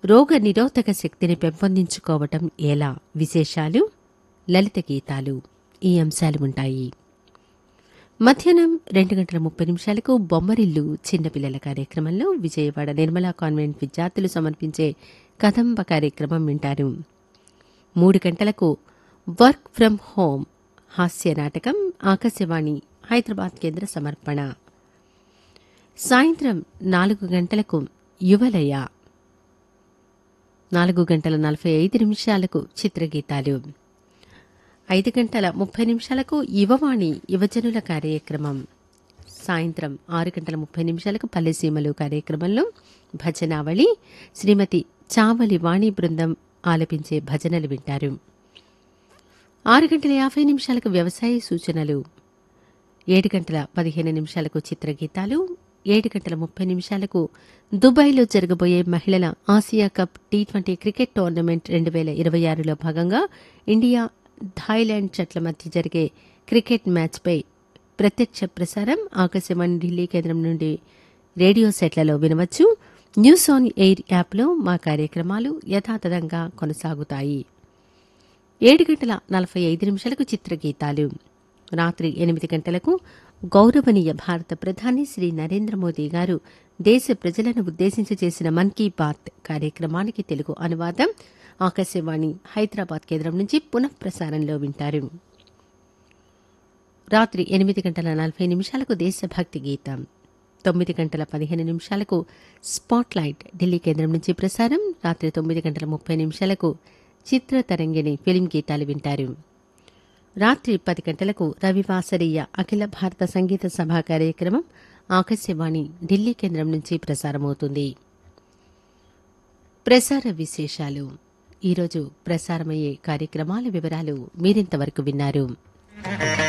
రోగ నిరోధక శక్తిని పెంపొందించుకోవటం ఎలా విశేషాలు లలిత గీతాలు ఈ అంశాలు ఉంటాయి మధ్యాహ్నం రెండు గంటల ముప్పై నిమిషాలకు బొమ్మరిల్లు చిన్నపిల్లల కార్యక్రమంలో విజయవాడ నిర్మలా కాన్వెంట్ విద్యార్థులు సమర్పించే కదంబ కార్యక్రమం వింటారు మూడు గంటలకు వర్క్ ఫ్రం హోమ్ హాస్య నాటకం ఆకాశవాణి హైదరాబాద్ కేంద్ర సమర్పణ సాయంత్రం నాలుగు గంటలకు యువలయ నాలుగు గంటల నలభై ఐదు నిమిషాలకు చిత్రగీతాలు ఐదు గంటల ముప్పై నిమిషాలకు యువవాణి యువజనుల కార్యక్రమం సాయంత్రం ఆరు గంటల ముప్పై నిమిషాలకు పల్లెసీమలు కార్యక్రమంలో భజనావళి శ్రీమతి చావలి వాణి బృందం ఆలపించే భజనలు వింటారు ఆరు గంటల యాభై నిమిషాలకు వ్యవసాయ సూచనలు ఏడు గంటల పదిహేను నిమిషాలకు చిత్రగీతాలు ఏడు గంటల ముప్పై నిమిషాలకు దుబాయ్లో జరగబోయే మహిళల Asia cup T twenty cricket tournament రెండు వేల ఇరవై ఆరులో భాగంగా ఇండియా థాయిలాండ్ జట్ల మధ్య జరిగే క్రికెట్ మ్యాచ్పై ప్రత్యక్ష ప్రసారం ఆకాశవాణి ఢిల్లీ కేంద్రం నుండి రేడియో సెట్లలో వినవచ్చు న్యూస్ ఆన్ ఎయిర్ యాప్లో మా కార్యక్రమాలు యథాతథంగా కొనసాగుతాయి ఏడు గంటల నలభై ఐదు నిమిషాలకు చిత్రగీతాలు రాత్రి ఎనిమిది గంటలకు గౌరవనీయ భారత ప్రధాని శ్రీ నరేంద్ర మోదీ గారు దేశ ప్రజలను ఉద్దేశించి చేసిన మన్ కీ బాత్ కార్యక్రమానికి తెలుగు అనువాదం ఆకాశవాణి హైదరాబాద్ కేంద్రం నుంచి పునఃప్రసారంలో వింటారు రాత్రి ఎనిమిది గంటల నలభై నిమిషాలకు దేశభక్తి గీతం తొమ్మిది గంటల పదిహేను నిమిషాలకు స్పాట్లైట్ ఢిల్లీ కేంద్రం నుంచి ప్రసారం రాత్రి తొమ్మిది గంటల ముప్పై నిమిషాలకు చిత్ర తరంగిణి ఫిలిం గీతాలు వింటారు రాత్రి పది గంటలకు రవివాసరీయ అఖిల భారత సంగీత సభ కార్యక్రమం ఆకాశవాణి ఢిల్లీ కేంద్రం నుంచి ప్రసారమవుతుంది ప్రసార విశేషాలు ఈరోజు ప్రసారమయ్యే కార్యక్రమాల వివరాలు మీరింతవరకు విన్నారు